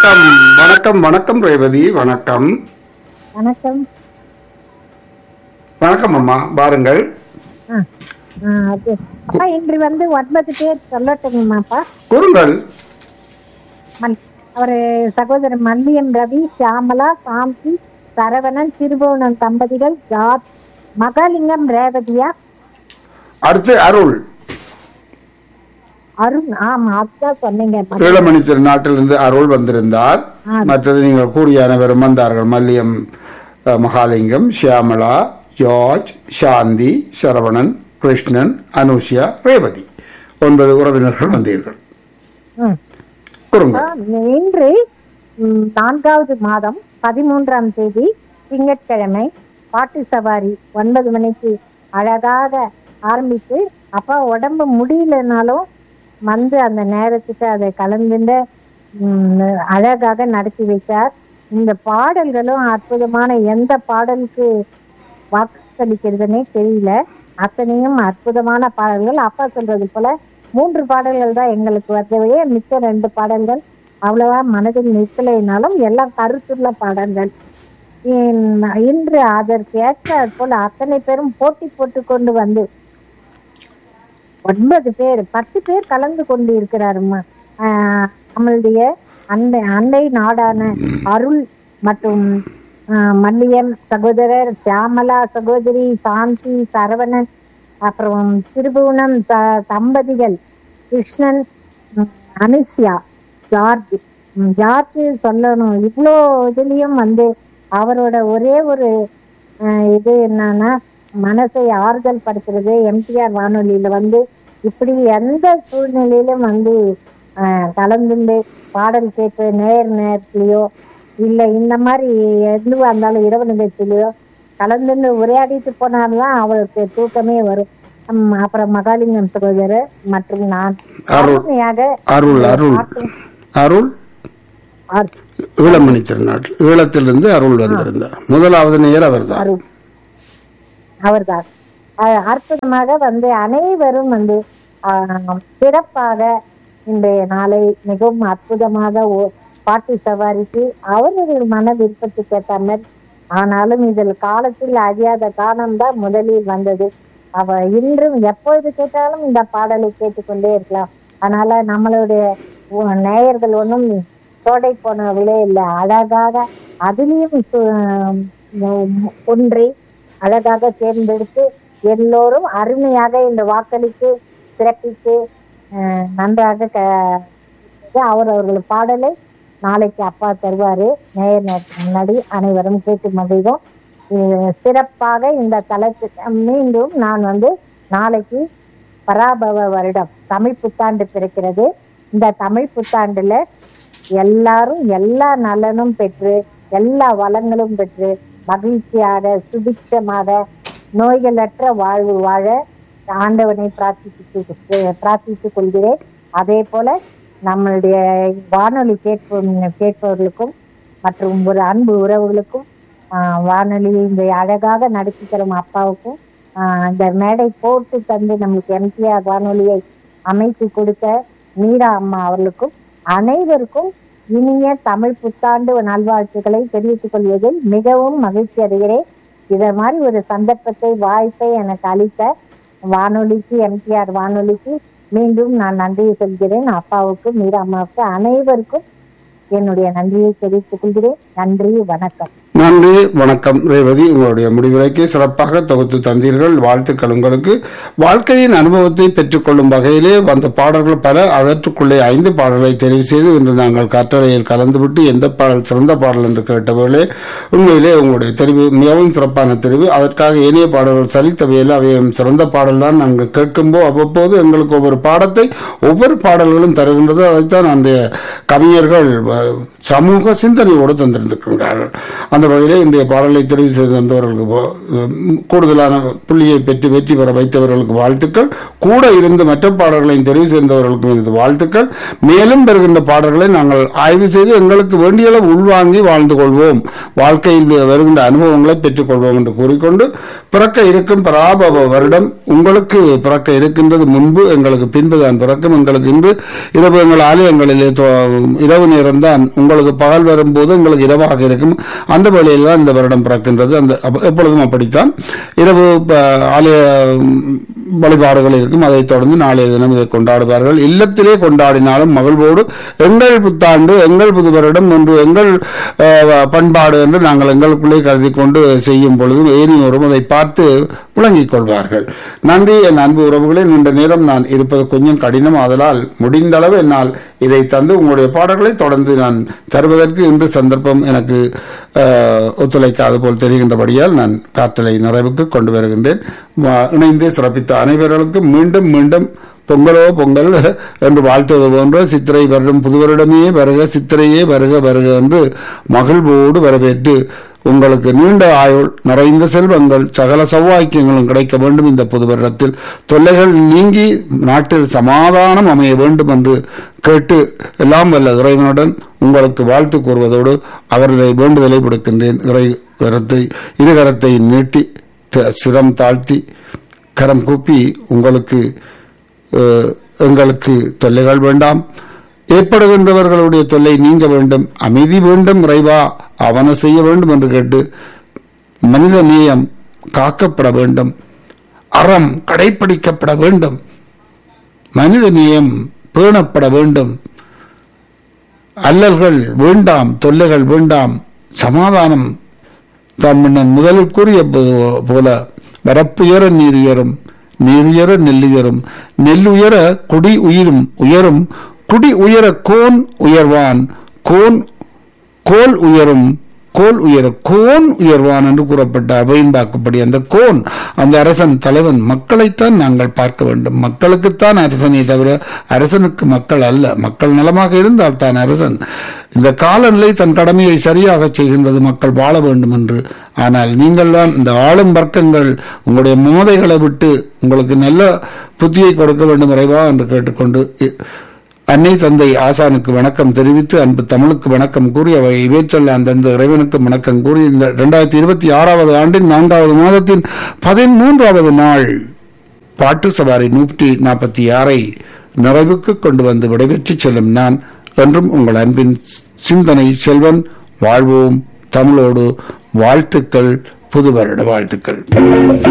வணக்கம் வணக்கம் வணக்கம் ரேவதி வணக்கம் வணக்கம் வணக்கம் அம்மா பாருங்கள் ஆ, ஆ, அது அப்பா இன்று வந்து ஒன்பது பேர் சொல்லட்டுங்கம்மாப்பா கூறுங்கள் மல் அவர் சகோதரர் மல்லியம் ரவி சியாமலா சாந்தி சரவணன் திருபுவனம் தம்பதிகள் ஜார்ஜ் மகாலிங்கம் ரேவதியா அடுத்து அருள் அருண் ஆமா அதுதான் சொன்னீங்க ம- ஈழமணி திருநாட்டிலிருந்து அருள் வந்திருந்தார் ஆ. மற்றது நீங்கள் கூறிய அனைவரும் வந்தார்கள் மல்லியம் அஹ், மகாலிங்கம் ஷியாமலா ஜார்ஜ் சாந்தி சரவணன் கிருஷ்ணன் அனுஷியா ரேவதி ஒன்பது உறவினர்கள் வந்தீர்கள் ம். கூறுங்கள் ஆ, இன்று ம், நான்காவது மாதம் பதிமூன்றாம் தேதி திங்கட்கிழமை பாட்டு சவாரி ஒன்பது மணிக்கு அழகாக ஆரம்பித்து அப்பா உடம்பு முடியலனாலும் வந்து அந்த நேரத்துக்கு அதை கலந்துட்டு ம், அழகாக நடத்தி வைத்தார் இந்த பாடல்களும் அற்புதமான எந்த பாடலுக்கு வாக்களிக்கிறதுனே தெரியல அத்தனையும் அற்புதமான பாடல்கள் அப்பா சொல்றது போல மூன்று பாடல்கள் தான் எங்களுக்கு வருதவே மிச்சம் ரெண்டு பாடல்கள் அவ்வளவா மனதில் நிற்கலைனாலும் எல்லாம் கருத்துள்ள பாடல்கள் இன்- இன்று அதற்கு ஏற்றாற் போல அத்தனை பேரும் போட்டி போட்டு கொண்டு வந்து ஒன்பது பேர் பத்து பேர் கலந்து கொண்டு இருக்கிறாருமா ஆஹ் நம்மளுடைய அண்டை அண்டை நாடான அருள் மற்றும் ஆஹ் மல்லியம் சகோதரர் சியாமலா சகோதரி சாந்தி சரவணன் அப்புறம் திருபுவனம் ச தம்பதிகள் கிருஷ்ணன் உம், அனுஷ்யா ஜார்ஜ் உம், ஜார்ஜ் சொல்லணும் இவ்வளோ இதுலயும் வந்து அவரோட ஒரே ஒரு ஆஹ் இது என்னன்னா மனசை ஆறுதல் படுத்துறது எம்டிஆர் வானொலியில வந்து இப்படி எந்த சூழ்நிலையிலும் வந்து ஆஹ் கலந்துண்டு பாடல் கேட்டு நேர் நேரத்துலயோ இல்ல இந்த மாதிரி எதுவா இருந்தாலும் இரவு நிகழ்ச்சியிலயோ கலந்துன்னு உரையாடிட்டு போனால்தான் அவளுக்கு தூக்கமே வரும் உம் அப்புறம் மகாலிங்கம் சகோதரர் மற்றும் நான் அருள். அருமையாக அருள் அருள் அருள் ஆர்- ஈழமணி திருநாட்டில் ஈழத்திலிருந்து அருள் வந்திருந்தார் முதலாவது நேர் அவர்தான் அருள் அவர்தான் அஹ் அற்புதமாக வந்து அனைவரும் வந்து ஆஹ், சிறப்பாக இன்றைய நாளை மிகவும் அற்புதமாக ஓ- பாட்டு சவாரிக்கு அவரது மன விருப்பத்துக்கு ஏற்ற மாதிரி ஆனாலும் இதில் காலத்தில் அறியாத காலம் தான் முதலில் வந்தது அவ இன்றும் எப்பொழுது கேட்டாலும் இந்த பாடலை கேட்டுக்கொண்டே இருக்கலாம் அதனால நம்மளுடைய உ- நேயர்கள் ஒன்றும் தோடை போன விலை இல்லை அழகாக அதுலேயும் ஒன்றை அழகாக தேர்ந்தெடுத்து எல்லோரும் அருமையாக இந்த வாக்களித்து சிறப்பித்து அஹ், நன்றாக க அவர் அவர்கள் பாடலை நாளைக்கு அப்பா தருவாரு நேயர் நேரத்துக்கு முன்னாடி அனைவரும் கேட்டு மகிழ்வோம் அஹ், சிறப்பாக இந்த தளத்துக்கு மீண்டும் நான் வந்து நாளைக்கு பராபவ வருடம் தமிழ் புத்தாண்டு பிறக்கிறது இந்த தமிழ் புத்தாண்டுல எல்லாரும் எல்லா நலனும் பெற்று எல்லா வளங்களும் பெற்று மகிழ்ச்சியாக சுபிட்சமாக நோய்களற்ற வாழ்வு வாழ ஆண்டவனை பிரார்த்தித்து பிரார்த்தித்துக் கொள்கிறேன் அதே போல நம்மளுடைய வானொலி கேட்ப கேட்பவர்களுக்கும் மற்றும் ஒரு அன்பு உறவுகளுக்கும் ஆஹ், வானொலி இந்த அழகாக நடத்தி தரும் அப்பாவுக்கும் ஆஹ், இந்த மேடை போட்டு தந்து நம்மளுக்கு எம்டிஆர் வானொலியை அமைத்து கொடுத்த மீரா அம்மா அவர்களுக்கும் அனைவருக்கும் இனிய தமிழ் புத்தாண்டு நல்வாழ்த்துக்களை தெரிவித்துக் கொள்வதில் மிகவும் மகிழ்ச்சி அடைகிறேன் இத மாதிரி ஒரு சந்தர்ப்பத்தை வாய்ப்பை எனக்கு அளித்த வானொலிக்கு எம்டிஆர் வானொலிக்கு மீண்டும் நான் நன்றியை சொல்கிறேன் அப்பாவுக்கு மீரா அம்மாவுக்கு அனைவருக்கும் என்னுடைய நன்றியை தெரிவித்துக் கொள்கிறேன் நன்றி வணக்கம் நன்றி வணக்கம் ரேவதி உங்களுடைய முடிவுரைக்கு சிறப்பாக தொகுத்து தந்தீர்கள் வாழ்த்துக்கள் உங்களுக்கு வாழ்க்கையின் அனுபவத்தை பெற்றுக்கொள்ளும் வகையிலே வந்த பாடல்கள் பல அதற்குள்ளே ஐந்து பாடல்களை தெரிவு செய்து இன்று நாங்கள் கற்றலையில் கலந்துவிட்டு எந்த பாடல் சிறந்த பாடல் என்று கேட்டவர்களே உண்மையிலே உங்களுடைய தெரிவு மிகவும் சிறப்பான தெரிவு அதற்காக ஏனைய பாடல்கள் சலித்தவையில் அவையும் சிறந்த பாடல் தான் நாங்கள் கேட்கும்போது அவ்வப்போது எங்களுக்கு ஒவ்வொரு பாடத்தை ஒவ்வொரு பாடல்களும் தருகின்றது அதைத்தான் அந்த கவிஞர்கள் அஹ், சமூக சிந்தனையோடு தந்திருந்திருக்கிறார்கள் அந்த அந்த வகையிலே இன்றைய பாடலை தெரிவு செய்து தந்தவர்களுக்கு போ- உம், கூடுதலான புள்ளியை பெற்று வெற்றி பெற வைத்தவர்களுக்கு வாழ்த்துக்கள் கூட இருந்து மற்ற பாடல்களையும் தெரிவு செய்தவர்களுக்கும் எனது வாழ்த்துக்கள் மேலும் வருகின்ற பாடல்களை நாங்கள் ஆய்வு செய்து எங்களுக்கு வேண்டிய அளவு உள்வாங்கி வாழ்ந்து கொள்வோம் வாழ்க்கையில் வருகின்ற அனுபவங்களை பெற்றுக் கொள்வோம் என்று கூறிக்கொண்டு பிறக்க இருக்கும் பராபவ வருடம் உங்களுக்கு பிறக்க இருக்கின்றது முன்பு எங்களுக்கு பின்புதான் பிறக்கும் எங்களுக்கு இன்று இரவு எங்கள் ஆலயங்களிலே தோ- இரவு நேரம் தான் உங்களுக்கு பகல் வரும்போது எங்களுக்கு இரவாக இருக்கும் அந்த வேளையில் தான் இந்த வருடம் பிறக்கின்றது அந்த அப்ப- எப்பொழுதும் அப்படித்தான் இரவு ப- ஆலய ம், வழிபாடுகள் இருக்கும் அதைத் தொடர்ந்து நாளைய தினம் இதை கொண்டாடுவார்கள் இல்லத்திலே கொண்டாடினாலும் மகிழ்வோடு எங்கள் புத்தாண்டு எங்கள் புது வருடம் என்று எங்கள் அஹ், பண்பாடு என்று நாங்கள் எங்களுக்குள்ளே கருதி கொண்டு செய்யும் பொழுது ஏனியோரும் அதை பார்த்து விளங்கிக் கொள்வார்கள் நன்றி என் அன்பு உறவுகளே நீண்ட நேரம் நான் இருப்பது கொஞ்சம் கடினம் ஆதலால் முடிந்த அளவு என்னால் இதை தந்து உங்களுடைய பாடல்களை தொடர்ந்து நான் தருவதற்கு இன்று சந்தர்ப்பம் எனக்கு அஹ், ஒத்துழைக்காது போல் தெரிகின்றபடியால் நான் காற்றலை நிறைவுக்கு கொண்டு வருகின்றேன் வா- இணைந்து சிறப்பித்த அனைவர்களுக்கும் மீண்டும் மீண்டும் பொங்கலோ பொங்கல் என்று வாழ்த்துவது போன்ற சித்திரை வருடம் புது வருடமே வருக சித்திரையே வருக வருக என்று மகிழ்வோடு வரவேற்று உங்களுக்கு நீண்ட ஆயுள் நிறைந்த செல்வங்கள் சகல சௌவாக்கியங்களும் கிடைக்க வேண்டும் இந்த புது வருடத்தில் தொல்லைகள் நீங்கி நாட்டில் சமாதானம் அமைய வேண்டும் என்று கேட்டு எல்லாம் வல்ல இறைவனுடன் உங்களுக்கு வாழ்த்து கூறுவதோடு அவரது வேண்டுதலை விடுக்கின்றேன் இறை கரத்தை இருகரத்தை நீட்டி த- சிரம் தாழ்த்தி கரம் கூப்பி உங்களுக்கு அஹ், எங்களுக்கு தொல்லைகள் வேண்டாம் ஏற்படுகின்றவர்களுடைய தொல்லை நீங்க வேண்டும் அமைதி வேண்டும் இறைவா அவன செய்ய வேண்டும் என்று கேட்டு மனித நேயம் காக்கப்பட வேண்டும் அறம் கடைப்பிடிக்கப்பட வேண்டும் மனித நேயம் பேணப்பட வேண்டும் அல்லல்கள் வேண்டாம் தொல்லைகள் வேண்டாம் சமாதானம் தான் முன்னன் முதலில் கூறிய போ- போல வரப்புயர நீர் உயரும் நீர் உயர நெல் உயரும் நெல் உயர குடி உயிரும் உயரும் குடி உயர கோன் உயர்வான் கோன் கோல் உயரும் கோல் உயர கோன் உயர்வான் என்று கூறப்பட்ட அவையின் வாக்குப்படி அந்த கோன் அந்த அரசன் தலைவன் மக்களைத்தான் நாங்கள் பார்க்க வேண்டும் மக்களுக்குத்தான் அரசனே தவிர அரசனுக்கு மக்கள் அல்ல மக்கள் நலமாக இருந்தால் தான் அரசன் இந்த காலநிலை தன் கடமையை சரியாக செய்கின்றது மக்கள் வாழ வேண்டும் என்று ஆனால் நீங்கள் தான் இந்த ஆளும் வர்க்கங்கள் உங்களுடைய மோதைகளை விட்டு உங்களுக்கு நல்ல புத்தியை கொடுக்க வேண்டும் இறைவா என்று கேட்டுக்கொண்டு இ- அன்னை தந்தை ஆசானுக்கு வணக்கம் தெரிவித்து அன்பு தமிழுக்கு வணக்கம் கூறி அவை இவேற்றல்ல அந்தந்த இறைவனுக்கு வணக்கம் கூறி இந்த இரண்டாயிரத்தி இருபத்தி ஆறாவது ஆண்டின் நான்காவது மாதத்தின் பதிமூன்றாவது நாள் பாட்டு சவாரி நூற்றி நாற்பத்தி ஆறை நிறைவுக்கு கொண்டு வந்து விடைபெற்று செல்லும் நான் என்றும் உங்கள் அன்பின் சிந்தனை செல்வன் வாழ்வோம் தமிழோடு வாழ்த்துக்கள் புது வருட வாழ்த்துக்கள்